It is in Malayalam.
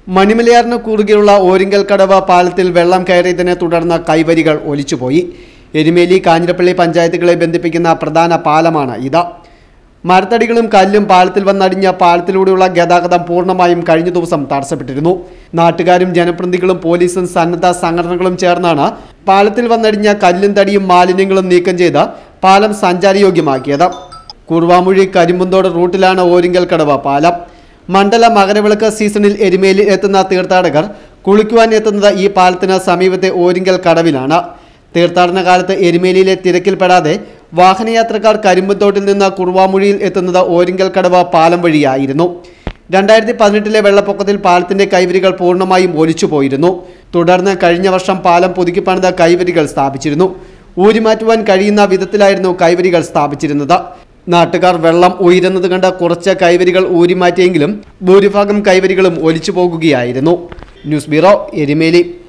മണിമലയാറിന് കുറുകെയുള്ള ഓരിങ്കൽ കടവ് പാലത്തിൽ വെള്ളം കയറിയതിനെ തുടർന്ന് കൈവരികൾ ഒലിച്ചുപോയി എരുമേലി കാഞ്ഞിരപ്പള്ളി പഞ്ചായത്തുകളെ ബന്ധിപ്പിക്കുന്ന പ്രധാന പാലമാണ് ഇത് മരത്തടികളും കല്ലും പാലത്തിൽ വന്നടിഞ്ഞ പാലത്തിലൂടെയുള്ള ഗതാഗതം പൂർണ്ണമായും കഴിഞ്ഞ ദിവസം തടസ്സപ്പെട്ടിരുന്നു നാട്ടുകാരും ജനപ്രതിനിധികളും പോലീസും സന്നദ്ധ സംഘടനകളും ചേർന്നാണ് പാലത്തിൽ വന്നടിഞ്ഞ കല്ലും തടിയും മാലിന്യങ്ങളും നീക്കം ചെയ്ത് പാലം സഞ്ചാരയോഗ്യമാക്കിയത് കുറുവാമുഴി കരിമ്പുന്തോട് റൂട്ടിലാണ് ഓരിങ്കൽ കടവ് പാലം മണ്ഡല മകരവിളക്ക് സീസണിൽ എരുമേലിൽ എത്തുന്ന തീർത്ഥാടകർ കുളിക്കുവാൻ എത്തുന്നത് ഈ പാലത്തിന് സമീപത്തെ ഓരിങ്കൽ കടവിലാണ് തീർത്ഥാടന കാലത്ത് എരുമേലിയിലെ തിരക്കിൽപ്പെടാതെ വാഹനയാത്രക്കാർ കരിമ്പത്തോട്ടിൽ നിന്ന് കുറുവാമുഴിയിൽ എത്തുന്നത് ഓരിങ്കൽ കടവ് പാലം വഴിയായിരുന്നു രണ്ടായിരത്തി പതിനെട്ടിലെ വെള്ളപ്പൊക്കത്തിൽ പാലത്തിന്റെ കൈവരികൾ പൂർണ്ണമായും ഒലിച്ചുപോയിരുന്നു തുടർന്ന് കഴിഞ്ഞ വർഷം പാലം പുതുക്കിപ്പണിത കൈവരികൾ സ്ഥാപിച്ചിരുന്നു ഊരിമാറ്റുവാൻ കഴിയുന്ന വിധത്തിലായിരുന്നു കൈവരികൾ സ്ഥാപിച്ചിരുന്നത് നാട്ടുകാർ വെള്ളം ഉയരുന്നത് കണ്ട് കുറച്ച് കൈവരികൾ ഊരിമാറ്റിയെങ്കിലും ഭൂരിഭാഗം കൈവരികളും ഒലിച്ചു പോകുകയായിരുന്നു ന്യൂസ് ബ്യൂറോ എരുമേലി